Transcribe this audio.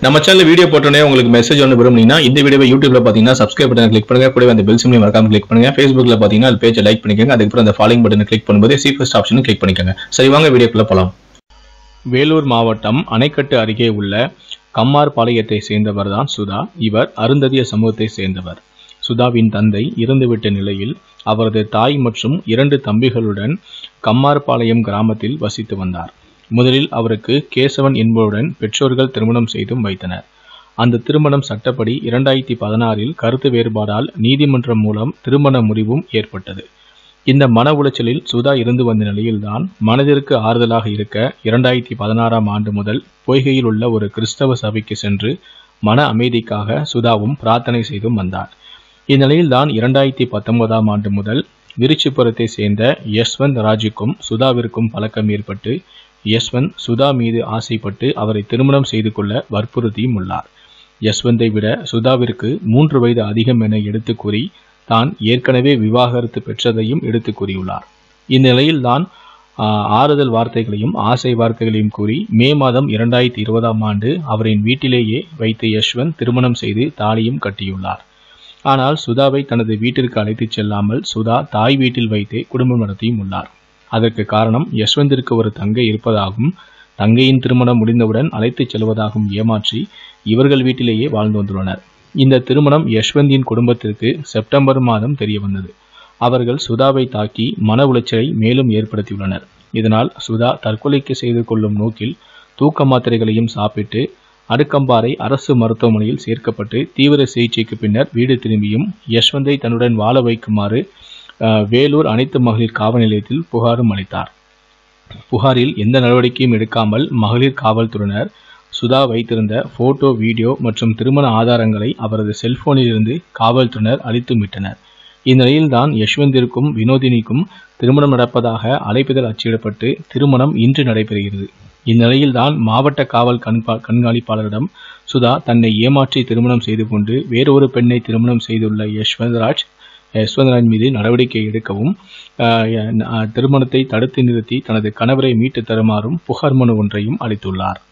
நம்ம channel video போட்டோன்னே உங்களுக்கு மெசேஜ் ஒன்று விரும்புனீங்கன்னா இந்த வீடியோவை யூடியூப்ல பார்த்தீங்கன்னா சப்ஸ்கிரைப் பட்டன் கிளிக் பண்ணுங்க கூடவே அந்த பெல் சிம்லையும் மறக்காம கிளிக் பண்ணுங்க ஃபேஸ்புக்ல பார்த்தீங்கன்னா அது பேஜை லைக் பண்ணிக்கோங்க அதுக்கப்புறம் அந்த ஃபாலோயிங் பட்டனை கிளிக் பண்ணும்போது சி ஃபர்ஸ்ட் ஆப்ஷனும் கிளிக் பண்ணிக்கோங்க சரி வாங்க வீடியோக்குள்ள போலாம் வேலூர் மாவட்டம் அணைக்கட்டு அருகே உள்ள கம்மார் பாளையத்தை சேர்ந்தவர் தான் சுதா இவர் அருந்ததிய சமூகத்தை சேர்ந்தவர் சுதாவின் தந்தை இறந்துவிட்ட நிலையில் அவரது தாய் மற்றும் இரண்டு தம்பிகளுடன் கம்மார்பாளையம் கிராமத்தில் வசித்து வந்தார் முதலில் அவருக்கு கேசவன் என்பவருடன் பெற்றோர்கள் திருமணம் செய்தும் வைத்தனர் அந்த திருமணம் சட்டப்படி இரண்டாயிரத்தி பதினாறில் கருத்து வேறுபாடால் நீதிமன்றம் மூலம் திருமண முறிவும் ஏற்பட்டது இந்த மன உளைச்சலில் சுதா இருந்து வந்த நிலையில்தான் மனதிற்கு ஆறுதலாக இருக்க இரண்டாயிரத்தி பதினாறாம் ஆண்டு முதல் பொய்கையில் உள்ள ஒரு கிறிஸ்தவ சபைக்கு சென்று மன அமைதிக்காக சுதாவும் பிரார்த்தனை செய்தும் வந்தார் இந்நிலையில்தான் இரண்டாயிரத்தி பத்தொன்பதாம் ஆண்டு முதல் விருச்சிபுரத்தை சேர்ந்த யஸ்வந்த் ராஜுக்கும் சுதாவிற்கும் பழக்கம் ஏற்பட்டு யஸ்வந்த் சுதா மீது ஆசைப்பட்டு அவரை திருமணம் செய்து கொள்ள வற்புறுத்தியும் உள்ளார் யஸ்வந்தை விட சுதாவிற்கு மூன்று வயது அதிகம் என எடுத்து கூறி தான் ஏற்கனவே விவாகரத்து பெற்றதையும் எடுத்து கூறியுள்ளார் இந்நிலையில்தான் ஆஹ், ஆறுதல் வார்த்தைகளையும் ஆசை வார்த்தைகளையும் கூறி மே மாதம் இரண்டாயிரத்தி இருபதாம் ஆண்டு அவரின் வீட்டிலேயே வைத்து யஷ்வந்த் திருமணம் செய்து தாலியும் கட்டியுள்ளார் ஆனால் சுதாவை தனது வீட்டிற்கு அழைத்துச் செல்லாமல் சுதா தாய் வீட்டில் வைத்தே குடும்பம் நடத்தியும் உள்ளார் அதற்கு காரணம் யஷ்வந்திற்கு ஒரு தங்கை இருப்பதாகவும் தங்கையின் திருமணம் முடிந்தவுடன் அழைத்துச் செல்வதாகவும் ஏமாற்றி இவர்கள் வீட்டிலேயே வாழ்ந்து வந்துள்ளனர் இந்த திருமணம் யஷ்வந்தின் குடும்பத்திற்கு செப்டம்பர் மாதம் தெரிய வந்தது அவர்கள் சுதாவை தாக்கி மன உளைச்சலை மேலும் ஏற்படுத்தியுள்ளனர் இதனால் சுதா தற்கொலைக்கு செய்து கொள்ளும் நோக்கில் தூக்க மாத்திரைகளையும் சாப்பிட்டு அடுக்கம்பாறை அரசு மருத்துவமனையில் சேர்க்கப்பட்டு தீவிர சிகிச்சைக்கு பின்னர் வீடு திரும்பியும் யஷ்வந்தை தன்னுடன் வாழ வைக்குமாறு அஹ், வேலூர் அனைத்து மகளிர் காவல் நிலையத்தில் புகாரும் அளித்தார் புகாரில் எந்த நடவடிக்கையும் எடுக்காமல் மகளிர் காவல்துறையினர் சுதா வைத்திருந்த போட்டோ வீடியோ மற்றும் திருமண ஆதாரங்களை அவரது செல்போனில் இருந்து காவல்துறையினர் அழித்து மீட்டனர் இந்நிலையில்தான் யஷ்வந்திற்கும் வினோதினிக்கும் திருமணம் நடப்பதாக அழைப்பிதழ் அச்சிடப்பட்டு திருமணம் இன்று நடைபெறுகிறது இந்நிலையில்தான் மாவட்ட காவல் கண்பா கண்காணிப்பாளரிடம் சுதா தன்னை ஏமாற்றி திருமணம் செய்து கொண்டு வேறொரு பெண்ணை திருமணம் செய்துள்ள யஷ்வந்த்ராஜ் யஷ்வந்த்ராஜ் மீது நடவடிக்கை எடுக்கவும் ஆஹ், அஹ், திருமணத்தை தடுத்து நிறுத்தி தனது கணவரை மீட்டு தருமாறும் புகார் மனு ஒன்றையும் அளித்துள்ளார்